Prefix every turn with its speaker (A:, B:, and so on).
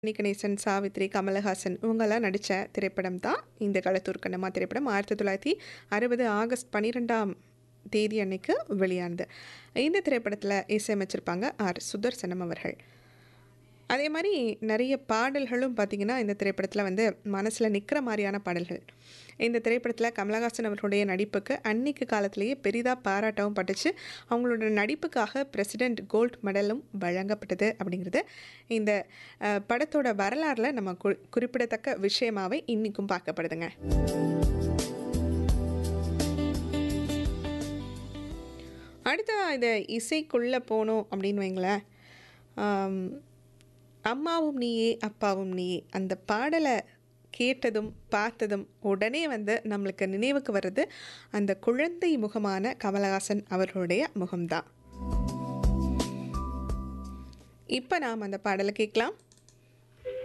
A: கணேசன், சாவித்ரி, கமலஹாசன் இவங்கலாம் நடிச்ச திரைப்படம் தான் இந்த களத்தூர் கண்ணம்மா திரைப்படம். 1960 ஆகஸ்ட் 12ஆம் தேதி அன்னைக்கு வெளியானது. இந்த திரைப்படத்தில இசையமைச்சிருப்பாங்க ஆர். சுதர்சனம் அவர்கள். அதே மாரி நெறைய பாடல்களும் பார்த்தீங்கன்னா, இந்த திரைப்படத்தில வந்து மனசுல நிக்கிற மாரியான பாடல்கள். இந்த திரைப்படத்தில கமலஹாசன் அவர்களுடைய நடிப்புக்கு அன்னைக்கு காலத்திலேயே பெரிதா பாராட்டவும் பட்டுச்சு. அவங்களோட நடிப்புக்காக பிரசிடென்ட் கோல்ட் மெடலும் வழங்கப்பட்டது அப்படிங்கிறது இந்த அ படத்தோட வரலாறுல நம்ம கு குறிப்பிடத்தக்க விஷயமாவே இன்னிக்கும் பார்க்கப்படுதுங்க. அடுத்ததா இத இசைக்குள்ள போனோம் அப்படின்னு வைங்களேன், அம் "அம்மாவும் நீயே அப்பாவும் நீயே" அந்த பாடல கேட்டதும், பார்த்ததும் உடனே வந்து நம்மளுக்கு நினைவுக்கு வர்றது அந்த குழந்தை முகமான கமலஹாசன் அவர்களுடைய முகம் தான். இப்ப நாம அந்த பாடல கேட்கலாம்.